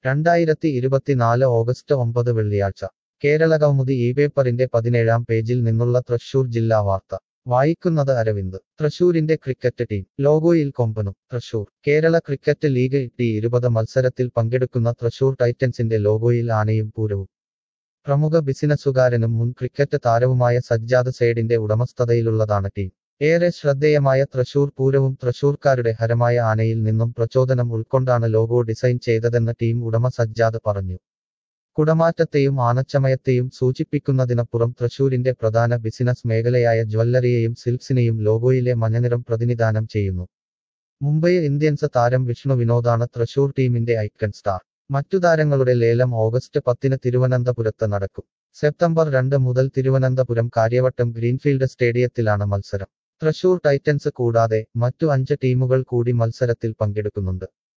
രണ്ടായിരത്തി ഇരുപത്തിനാല് ഓഗസ്റ്റ് ഒമ്പത് വെള്ളിയാഴ്ച കേരളകൗമുദി ഈ പേപ്പറിന്റെ പതിനേഴാം പേജിൽ നിന്നുള്ള തൃശൂർ ജില്ലാ വാർത്ത വായിക്കുന്നത് അരവിന്ദ് തൃശൂരിന്റെ ക്രിക്കറ്റ് ടീം ലോഗോയിൽ കൊമ്പനും Thrissur Kerala cricket league T ഇരുപത് മത്സരത്തിൽ പങ്കെടുക്കുന്ന തൃശൂർ ടൈറ്റൻസിന്റെ ലോഗോയിൽ ആനയും പൂരവും പ്രമുഖ ബിസിനസ്സുകാരനും മുൻ ക്രിക്കറ്റ് താരവുമായ സജ്ജാദ് സേഡിന്റെ ഉടമസ്ഥതയിലുള്ളതാണ് ടീം ഏറെ ശ്രദ്ധേയമായ തൃശൂർ പൂരവും തൃശൂർക്കാരുടെ ഹരമായ ആനയിൽ നിന്നും പ്രചോദനം ഉൾക്കൊണ്ടാണ് ലോഗോ ഡിസൈൻ ചെയ്തതെന്ന് ടീം ഉടമ സജ്ജാദ് പറഞ്ഞു കുടമാറ്റത്തെയും ആനച്ചമയത്തെയും സൂചിപ്പിക്കുന്നതിനപ്പുറം തൃശൂരിന്റെ പ്രധാന ബിസിനസ് മേഖലയായ ജ്വല്ലറിയെയും സിൽക്സിനെയും ലോഗോയിലെ മഞ്ഞനിറം പ്രതിനിധാനം ചെയ്യുന്നു മുംബൈ ഇന്ത്യൻസ് താരം വിഷ്ണു വിനോദാണ് തൃശൂർ ടീമിന്റെ ഐക്കൺ സ്റ്റാർ മറ്റു താരങ്ങളുടെ ലേലം ഓഗസ്റ്റ് പത്തിന് തിരുവനന്തപുരത്ത് നടക്കും സെപ്റ്റംബർ രണ്ട് മുതൽ തിരുവനന്തപുരം കാര്യവട്ടം ഗ്രീൻഫീൽഡ് സ്റ്റേഡിയത്തിലാണ് മത്സരം തൃശൂർ ടൈറ്റൻസ് കൂടാതെ മറ്റു അഞ്ച് ടീമുകൾ കൂടി മത്സരത്തിൽ പങ്കെടുക്കുന്നുണ്ട്